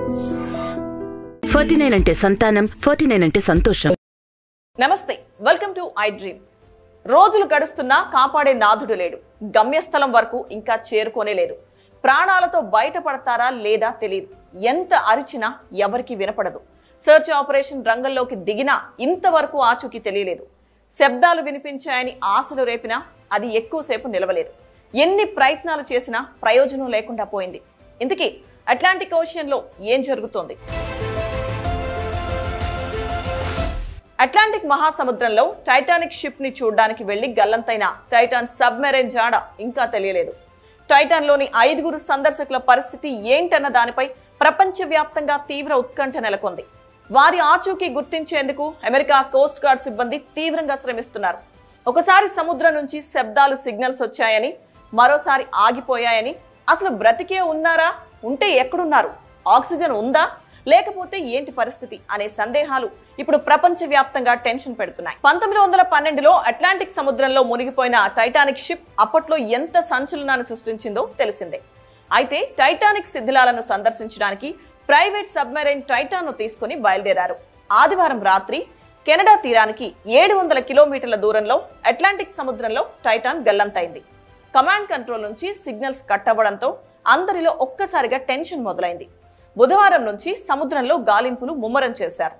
forty nine అంటే సంతానం forty nine అంటే సంతోషం నమస్తే వెల్కమ్ టు ఐ డ్రీమ్ రోజులు గడుస్తున్నా కాపాడే నాథుడు లేడు గమ్యస్థలం వరకు ఇంకా చేరుకోనే లేదు ప్రాణాలతో బయటపడతారా లేదా తెలియదు ఎంత అరిచినా ఎవరికి వినపడదు సెర్చ్ ఆపరేషన్ రంగంలోకి దిగినా ఇంతవరకు ఆచూకీ తెలియలేదు శబ్దాలు వినిపించాయని ఆశలు రేపినా అది ఎక్కువసేపు నిలవలేదు ఎన్ని ప్రయత్నాలు చేసినా ప్రయోజనం లేకుండా పోయింది ఇంతకీ అట్లాంటిక్ ఓషియన్లో ఏం జరుగుతోంది అట్లాంటిక్ మహాసముద్రంలో టైటానిక్ షిప్ ని చూడడానికి వెళ్లి గల్లంతైన టైటాన్ సబ్మెరైన్ జాడ ఇంకా తెలియలేదు టైటాన్ లోని ఐదుగురు సందర్శకుల పరిస్థితి ఏంటన్న దానిపై ప్రపంచవ్యాప్తంగా తీవ్ర ఉత్కంఠ నెలకొంది వారి ఆచూకీ గుర్తించేందుకు అమెరికా కోస్ట్ గార్డ్ సిబ్బంది తీవ్రంగా శ్రమిస్తున్నారు ఒకసారి సముద్రం నుంచి శబ్దాలు సిగ్నల్స్ వచ్చాయని మరోసారి ఆగిపోయాయని అసలు బ్రతికే ఉన్నారా ఉంటే ఎక్కడున్నారు ఆక్సిజన్ ఉందా లేకపోతే ఏంటి పరిస్థితి అనే సందేహాలు ఇప్పుడు ప్రపంచవ్యాప్తంగా టెన్షన్ పెడుతున్నాయి పంతొమ్మిది వందల పన్నెండులో అట్లాంటిక్ సముద్రంలో మునిగిపోయిన టైటానిక్ షిప్ అప్పట్లో ఎంత సంచలనాన్ని సృష్టించిందో తెలిసిందే అయితే టైటానిక్ శిథిలాలను సందర్శించడానికి ప్రైవేట్ సబ్మెరైన్ టైటాన్ ను తీసుకుని బయలుదేరారు ఆదివారం రాత్రి కెనడా తీరానికి ఏడు వందల కిలోమీటర్ల దూరంలో అట్లాంటిక్ సముద్రంలో టైటాన్ గల్లంతైంది కమాండ్ కంట్రోల్ నుంచి సిగ్నల్స్ కట్ అవ్వడంతో అందరిలో ఒక్కసారిగా టెన్షన్ మొదలైంది బుధవారం నుంచి సముద్రంలో గాలింపులు ముమ్మరం చేశారు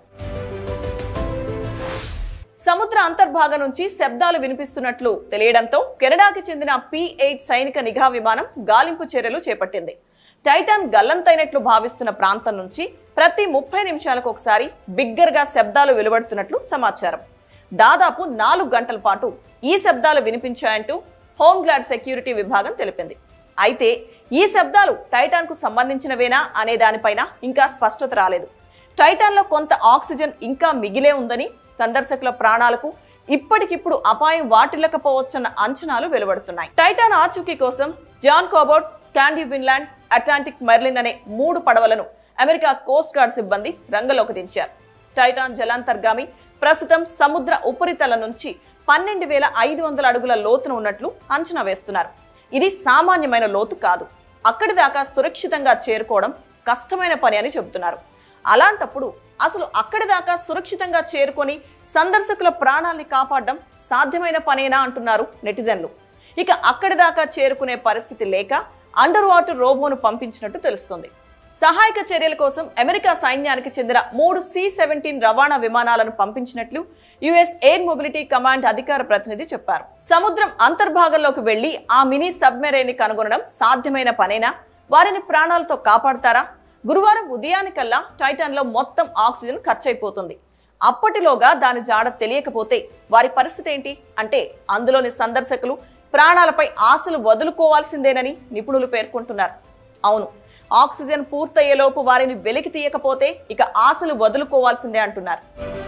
సముద్ర అంతర్భాగం నుంచి శబ్దాలు వినిపిస్తున్నట్లు తెలియడంతో కెనడాకి చెందిన పి ఎయిట్ సైనిక నిఘా విమానం గాలింపు చర్యలు చేపట్టింది టైటాన్ గల్లంతైనట్లు భావిస్తున్న ప్రాంతం నుంచి ప్రతి ముప్పై నిమిషాలకు ఒకసారి బిగ్గరగా శబ్దాలు వెలువడుతున్నట్లు సమాచారం దాదాపు నాలుగు గంటల పాటు ఈ శబ్దాలు వినిపించాయంటూ హోంగార్డ్ సెక్యూరిటీ విభాగం తెలిపింది అయితే ఈ శబ్దాలు టైటాన్ కు సంబంధించినవేనా అనే దానిపైన ఇంకా స్పష్టత రాలేదు టైటాన్ లో కొంత ఆక్సిజన్ ఇంకా మిగిలే ఉందని సందర్శకుల ప్రాణాలకు ఇప్పటికిప్పుడు అపాయం వాటిల్లకపోవచ్చన్న అంచనాలు వెలువడుతున్నాయి టైటాన్ ఆచూకీ కోసం John Cabot Skandi Vinland Atlantic Merlin అనే మూడు పడవలను అమెరికా కోస్ట్ గార్డ్ సిబ్బంది రంగంలోకి దించారు టైటాన్ జలాంతర్గామి ప్రస్తుతం సముద్ర ఉపరితలం నుంచి పన్నెండు వేల ఐదు వందల అడుగుల లోతున ఉన్నట్లు అంచనా వేస్తున్నారు ఇది సామాన్యమైన లోతు కాదు అక్కడి దాకా సురక్షితంగా చేరుకోవడం కష్టమైన పని అని చెబుతున్నారు అలాంటప్పుడు అసలు అక్కడి దాకా సురక్షితంగా చేరుకొని సందర్శకుల ప్రాణాల్ని కాపాడడం సాధ్యమైన పనేనా అంటున్నారు నెటిజన్లు ఇక అక్కడి దాకా చేరుకునే పరిస్థితి లేక అండర్ వాటర్ రోబోను పంపించినట్టు తెలుస్తుంది సహాయక చర్యల కోసం అమెరికా సైన్యానికి చెందిన మూడు సి సెవెంటీన్ రవాణా విమానాలను పంపించినట్లు యుఎస్ ఎయిర్ మొబిలిటీ కమాండ్ అధికార ప్రతినిధి చెప్పారు సముద్రం అంతర్భాగంలోకి వెళ్లి ఆ మినీ సబ్మెరైన్ ని కనుగొనడం సాధ్యమైన పనేనా వారిని ప్రాణాలతో కాపాడతారా గురువారం ఉదయానికల్లా టైటాన్ లో మొత్తం ఆక్సిజన్ ఖర్చయిపోతుంది అప్పటిలోగా దాని జాడ తెలియకపోతే వారి పరిస్థితి ఏంటి అంటే అందులోని సందర్శకులు ప్రాణాలపై ఆశలు వదులుకోవాల్సిందేనని నిపుణులు పేర్కొంటున్నారు అవును ఆక్సిజన్ పూర్తయ్యేలోపు వారిని వెలికి తీయకపోతే ఇక ఆశలు వదులుకోవాల్సిందే అంటున్నారు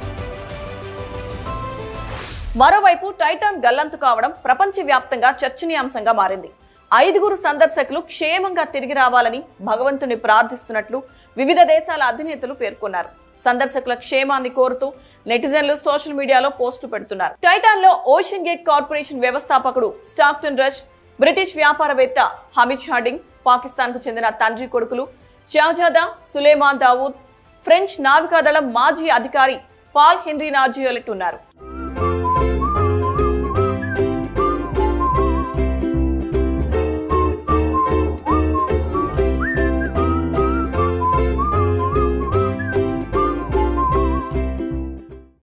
మరోవైపు టైటాన్ గల్లంతు కావడం ప్రపంచవ్యాప్తంగా చర్చనీయాంశంగా మారింది ఐదుగురు సందర్శకులు క్షేమంగా తిరిగి రావాలని భగవంతుని ప్రార్థిస్తున్నట్లు వివిధ దేశాల అధినేతలు పేర్కొన్నారు సందర్శకుల క్షేమాన్ని కోరుతూ నెటిజన్లు సోషల్ మీడియాలో పోస్టులు పెడుతున్నారు టైటాన్ లో ఓషన్ గేట్ కార్పొరేషన్ వ్యవస్థాపకుడు స్టాక్టన్ రష్ బ్రిటిష్ వ్యాపారవేత్త హమిద్ హార్డింగ్ పాకిస్తాన్ కు చెందిన తండ్రి కొడుకులు షాజాదా సులేమాన్ దావూద్ ఫ్రెంచ్ నావికాదళం మాజీ అధికారి పాల్ హెన్రీ నార్జియోలెట్ ఉన్నారు